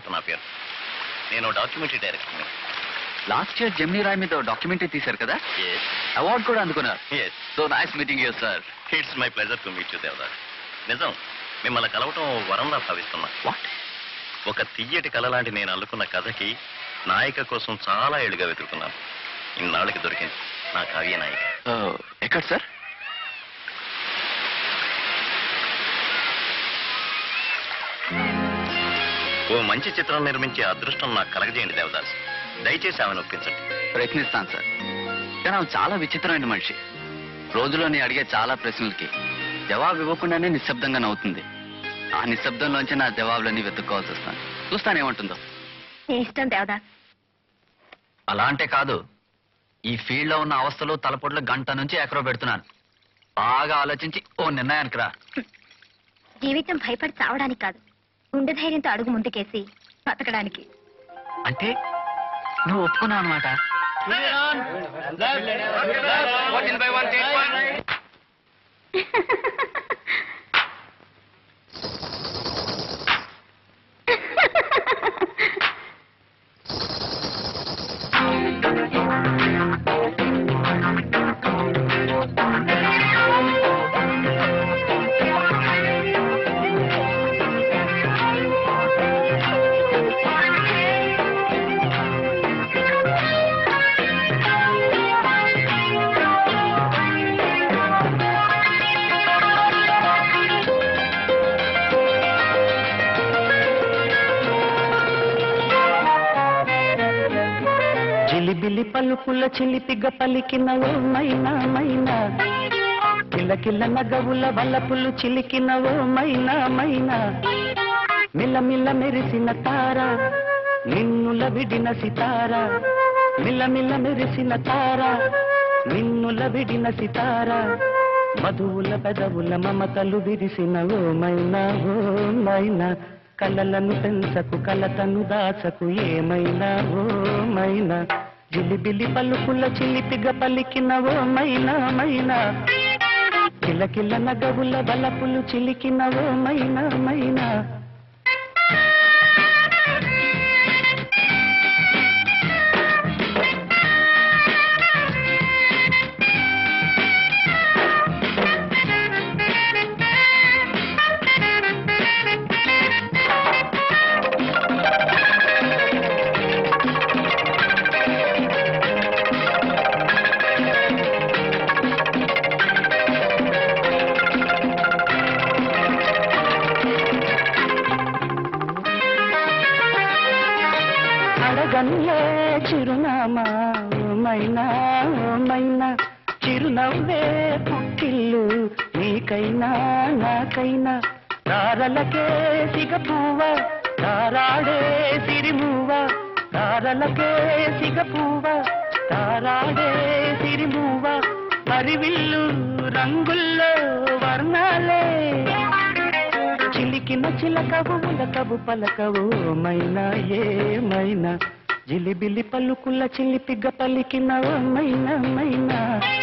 దేవదత్త నా పేరు నేను documentary director last year Jamini Roy మీద డాక్యుమెంటరీ తీశారు కదా అవార్డు కూడా అందుకున్నారు yes so nice meeting you sir it's my pleasure to meet you Devdas నిజం మిమ్మల్ని కలవటం వరంలా భావిస్తున్నా వాట్ ఒక తియ్యటి కళ లాంటి నేను అల్లుకున్న కథకి నాయిక కోసం చాలా ఏళ్ళుగా వెతుకుతున్నాను ఇన్నాళ్ళకి దొరికింది నా కావ్య నాయిక ఎక్కడ సార్ ఓ మంచి చిత్రం నిర్మించే అదృష్టం నాకు కలగజేయండి దేవదాస్ దయచేసి ఆమెను ఒప్పించండి ప్రయత్నిస్తాను సార్ కానీ ఆమె చాలా విచిత్రమైన మనిషి రోజులో నేను అడిగే చాలా ప్రశ్నలకి జవాబు ఇవ్వకుండానే నిశ్శబ్దంగా నవ్వుతుంది ఆ నిశ్శబ్దంలోంచి నా జవాబులన్నీ వెతుక్కోవాల్సి వస్తాను చూస్తాను ఏమంటుందో నీ ఇష్టం దేవదా అలా అంటే కాదు ఈ ఫీల్డ్ లో ఉన్న అవస్థలు తలపొట్లు గంట నుంచి ఎకరో పెడుతున్నాను బాగా ఆలోచించి ఓ నిర్ణయానికి రా జీవితం భయపడి చావడానికి కాదు గుండె ధైర్యంతో అడుగు ముందుకేసి బతకడానికి అంటే నువ్వు ఒప్పుకున్నావు అనమాట జిలిబిలి పలుకుల చిలిపిగ పలికిన ఓ మైనా మైనా కిలకిల నగవుల వలపులు చిలికిన ఓ మైనా మైనా మిలమిల మెరిసిన తార నిన్నుల విడిన సితార మిలమిల మెరిసిన తార నిన్నుల విడిన సితార మధువుల పెదవుల మమతలు విరిసిన ఓ మైనా ఓ మైనా కలలను పెంచకు కలతను దాచకు ఏమైనా ఓ మైనా జిలిబిలి పలుకుల చిలిపిగ పలికిన ఓ మైనా మైనా కిలకిల నగవుల బలపులు చిలికిన ఓ మైనా మైనా అడగన్లే చిరునామా ఓ మైనా ఓ మైనా చిరునవ్వే పుట్టిల్లు నీకైనా నాకైనా తారలకే సిగపువ్వ తారాడే సిరిమువ్వ తారలకే సిగపువ్వ తారాడే సిరిమువ్వ పరివిల్లు రంగుల్లో వర్ణాలే చిలికిన చిలకవు ఉలకవు పలకవు మైనా ఏమైనా జిలిబిలి పలుకుల చిలిపిగ పలికిన ఓ మైనా మైనా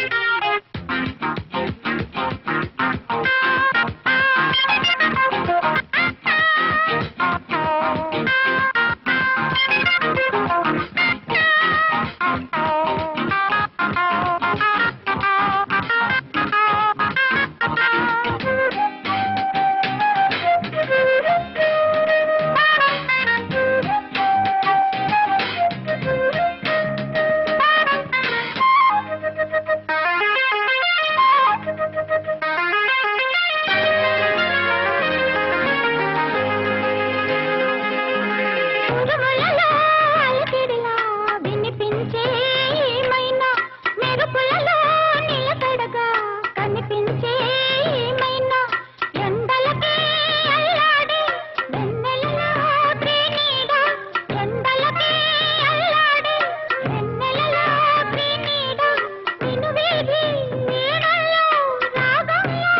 ఉరుములలో అలకిడిలా వినిపించే ఏమైనా మెరుపులలో నిలకడగా కనిపించే ఏమైనా ఎండలకే అల్లాడే వెన్నెలలో ప్రేనీడ ఎండలకే అల్లాడే వెన్నెలలో ప్రేనీడ వినువీధి వీణల్లో రాగంలో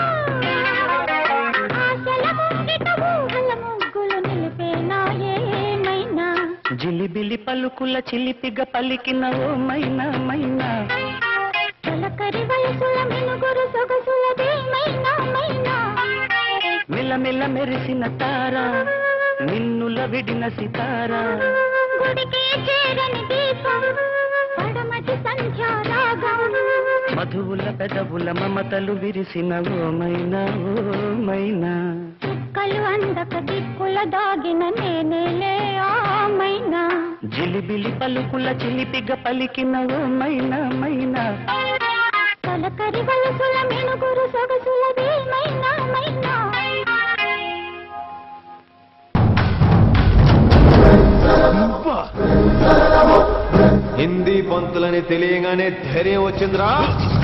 ఆశల ముంగిట ఊహల ముగ్గులు నిలిపేనా ఏమైనా జిలిబిలి పలుకుల చిలిపిగ పలికిన ఓ మైనా మైనా తొలకరి వయసుల మినుగురు సొగసులదేమైనా మైనా మిలమిల మెరిసిన తార నిన్నుల విడిన సితారా గుడికి చేరని దీపం పడమటి సంధ్యారాగం మధువుల పెదవుల మమతలు విరిసిన ఓమైనా ఓమైనా చుక్కలు అందక దిక్కుల దాగిన నేనేలే ఆమైనా జిలిబిలి పలుకుల చిలిపిగ పలికిన ఓమైనా మైనా తొలకరి వలసుల మెనుగురు సొగసుల వేమైనా మైనా హిందీ పంతులని తెలియగానే ధైర్యం వచ్చిందిరా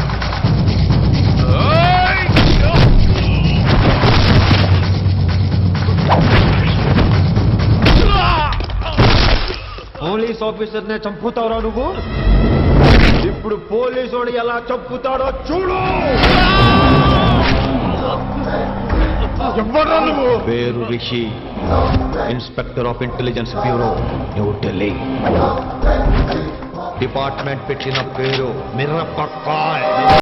పోలీస్ ఆఫీసర్ నే చంపుతావురా నువ్వు ఇప్పుడు పోలీసోడు ఎలా చంపుతాడో చూడు పేరు Rishi inspector of intelligence bureau new Delhi department పెట్టిన పేరు మిర్రపక్కాయ్